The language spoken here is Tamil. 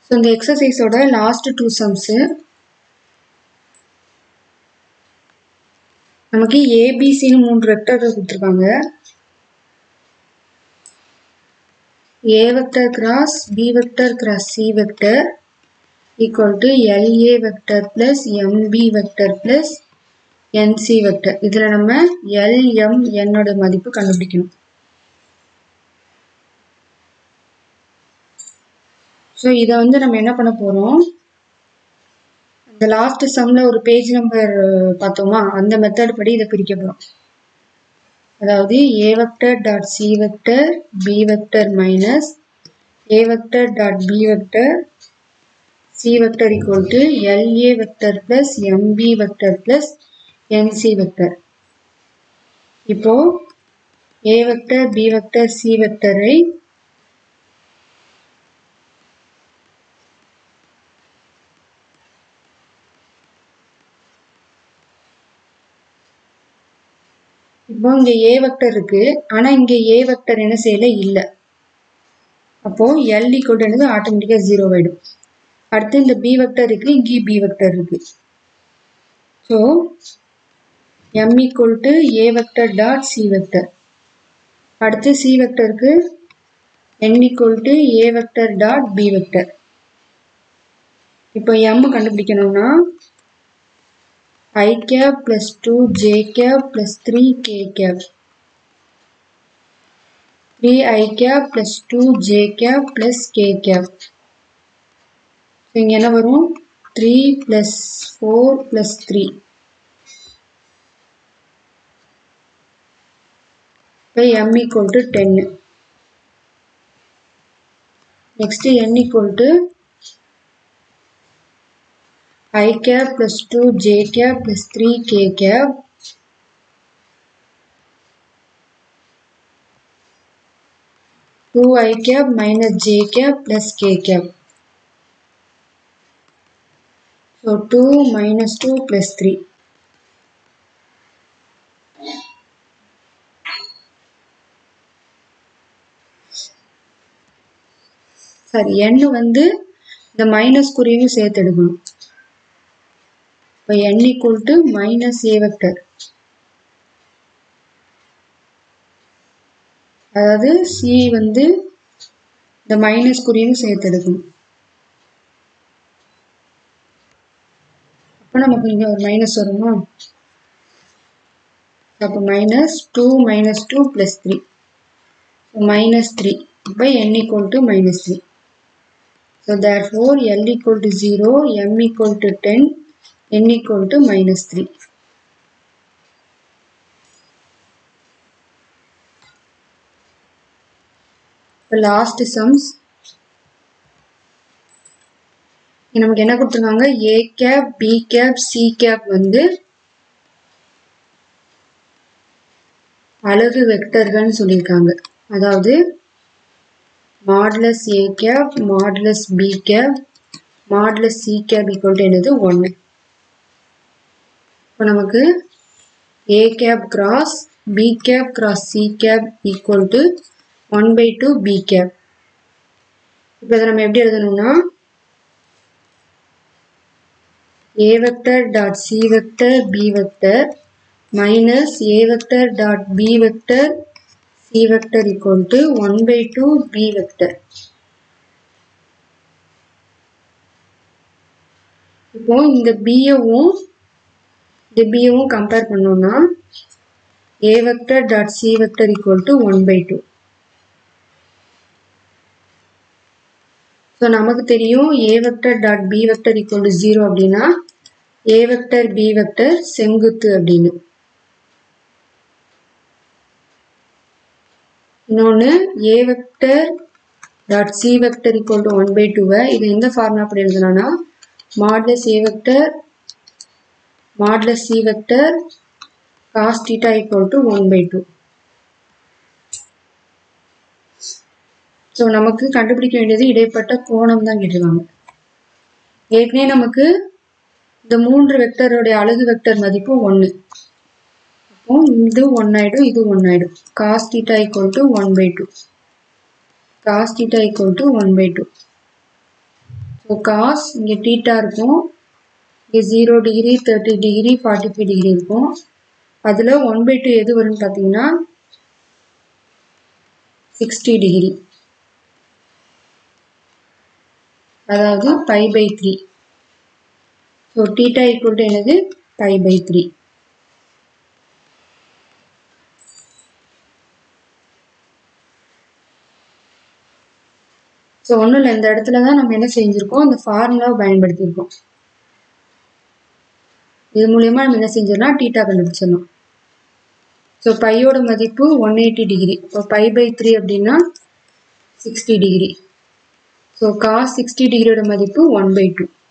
ஸோ இந்த எக்ஸசைஸோட லாஸ்ட் டூ சம்ஸு நமக்கு ஏபிசின்னு மூன்று வெக்டர் கொடுத்துருக்காங்க A vector cross B vector cross C vector equal to எல்ஏ vector plus MP vector plus NC vector இதில் நம்ம எல்எம் என்னோட மதிப்பு கண்டுபிடிக்கணும் ஸோ இதை வந்து நம்ம என்ன பண்ண போகிறோம் இந்த லாஸ்ட் சம்மில் ஒரு பேஜ் நம்பர் பார்த்தோமா அந்த மெத்தட் படி இதை பிரிக்க போகிறோம் அதாவது A vector dot C vector B vector minus A vector dot B vector C vector equal to எல்ஏ vector plus MP vector plus NC vector இப்போ A vector B vector C வெக்டரை இப்போ இங்க ஏ வெக்டர் இருக்கு ஆனா இங்க ஏ வெக்டர் என்ன செய்யல இல்ல அப்போ எல் ஈக்குவல் என்னது ஆட்டோமேட்டிக்கா ஜீரோ ஆயிடும் அடுத்து இந்த பி வெக்டர் இருக்கு இங்கேயும் பி வெக்டர் இருக்கு so M equal to A vector dot C vector அடுத்து சி வெக்டருக்கு N equal to A vector dot B vector இப்போ எம் கண்டுபிடிக்கணும்னா i cap plus 2 j cap plus 3 k cap 3 i cap plus 2 j cap plus k cap so இங்கே என்ன வரும் three plus four plus three இப்போ எம் ஈக்குவல் டு டென்னு next N equal to i cap plus 2 j cap plus 3 k cap two i cap minus j cap plus k cap so 2 minus 2 plus 3 சரி n வந்து இந்த மைனஸ் குறியும் சேர்த்து எடுக்கணும் இப்போ n equal to minus a vector அதாவது c வந்து இந்த மைனஸ் குறியும் சேர்த்து எடுக்கணும் அப்போ நமக்கு இங்கே ஒரு மைனஸ் வருமா அப்போ minus two minus two plus three minus three இப்போ n equal to minus three so therefore L equal to zero M equal to ten n equal to minus 3. The last sums நமக்கு என்ன கொடுத்துருக்காங்க A cap B cap C cap வந்து அழகு வெக்டர்கள்னு சொல்லியிருக்காங்க அதாவது modulus A cap modulus B cap modulus C cap equal to என்னது ஒன்று இப்போ நமக்கு A cap cross B cap cross C cap equal to one by two B cap இப்போ இதை நம்ம எப்படி எழுதணும்னா A vector dot C vector B vector minus A vector dot B vector C vector equal to one by two B vector இப்போ இந்த பியவும் இந்த பியவும் கம்பேர் பண்ணோம்னா A vector dot C vector equal to one by two so நமக்கு தெரியும் A vector dot B vector equal to zero அப்படின்னா ஏ வெக்டர் பி வெக்டர் செங்குத்து அப்படின்னு இன்னொன்று A vector dot C vector equal to one by டூவை இது எந்த ஃபார்முலா அப்படி எழுதலாம்னா modulus A vector modulus c vector cos theta equal to 1 by 2. So நமக்கு கண்டுபிடிக்க வேண்டியது இடைப்பட்ட கோணம் தான் கேட்டிருக்காங்க ஏற்கனவே நமக்கு இந்த மூன்று வெக்டருடைய அழகு வெக்டர் மதிப்பு ஒன்று அப்போ இது ஒன் ஆயிடும் இது ஒன் ஆயிடும் cos theta equal to one by two cos theta equal to one by two so cos இங்கே டீட்டா இருக்கும் இங்கே zero degree thirty degree forty five degree இருக்கும் அதில் ஒன் பை டூ எது வரும்னு பார்த்தீங்கன்னா சிக்ஸ்டி டிகிரி அதாவது pi by three so theta equal to என்னது பை பை த்ரீ ஸோ ஒன்றும் இல்லை இந்த இடத்துல தான் நம்ம என்ன செஞ்சுருக்கோம் அந்த ஃபார்முலாவை பயன்படுத்தியிருக்கோம் இது மூலயமா நம்ம என்ன செஞ்சிடலாம் டீட்டா கண்டுபிடிச்சிடலாம் ஸோ பையோட மதிப்பு ஒன் எயிட்டி டிகிரி இப்போ பை பை த்ரீ அப்படின்னா sixty degree so cos sixty டிகிரியோட மதிப்பு ஒன் பை டூ